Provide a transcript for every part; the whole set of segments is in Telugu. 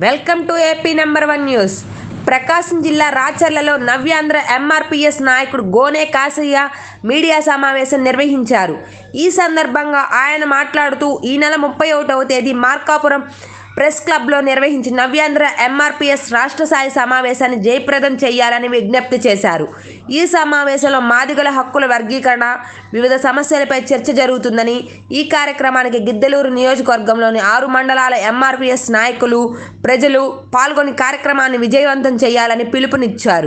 welcome to AP number one news Prakasam జిల్లా రాచర్లలో నవ్యాంధ్ర ఎంఆర్పిఎస్ నాయకుడు గోనే కాసయ్య మీడియా సమావేశం నిర్వహించారు ఈ సందర్భంగా ఆయన మాట్లాడుతూ ఈ నెల ముప్పై ఒకటవ తేదీ మార్కాపురం ప్రెస్ క్లబ్లో నిర్వహించిన నవ్యాంధ్ర ఎంఆర్పిఎస్ రాష్ట్ర స్థాయి సమావేశాన్ని జయప్రదం చేయాలని విజ్ఞప్తి చేశారు ఈ సమావేశంలో మాదిగల హక్కుల వర్గీకరణ వివిధ సమస్యలపై చర్చ జరుగుతుందని ఈ కార్యక్రమానికి గిద్దలూరు నియోజకవర్గంలోని ఆరు మండలాల ఎంఆర్పిఎస్ నాయకులు ప్రజలు పాల్గొని కార్యక్రమాన్ని విజయవంతం చేయాలని పిలుపునిచ్చారు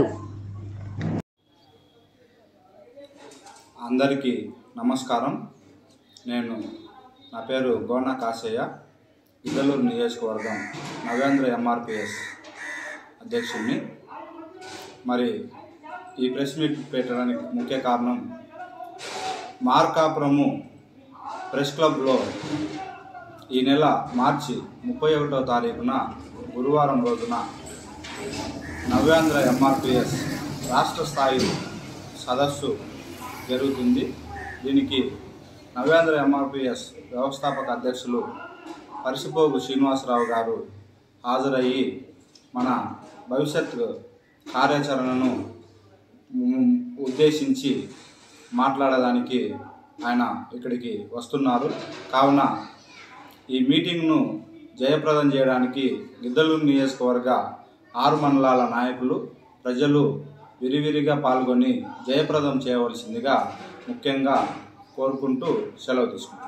అందరికీ నమస్కారం నేను నా పేరు గోనా కాసయ్య ఇద్దలూరు నియోజకవర్గం నవేంద్ర ఎంఆర్పిఎస్ అధ్యక్షుడిని మరి ఈ ప్రెస్ మీట్ పెట్టడానికి ముఖ్య కారణం మార్కాపురము ప్రెస్ క్లబ్లో ఈ నెల మార్చి ముప్పై ఒకటో తారీఖున గురువారం రోజున నవ్యాంధ్ర ఎంఆర్పిఎస్ రాష్ట్ర స్థాయి సదస్సు జరుగుతుంది దీనికి నవ్యాంధ్ర ఎంఆర్పిఎస్ వ్యవస్థాపక అధ్యక్షులు పరిసిపోగు శ్రీనివాసరావు గారు హాజరయ్యి మన భవిష్యత్ కార్యాచరణను మ్, ఉద్దేశించి మాట్లాడడానికి ఆయన ఇక్కడికి వస్తున్నారు కావున ఈ మీటింగ్ను జయప్రదం చేయడానికి గిద్దలూరు నియోజకవర్గ ఆరు మండలాల నాయకులు ప్రజలు విరివిరిగా పాల్గొని జయప్రదం చేయవలసిందిగా ముఖ్యంగా కోరుకుంటూ సెలవు తీసుకుంటున్నాను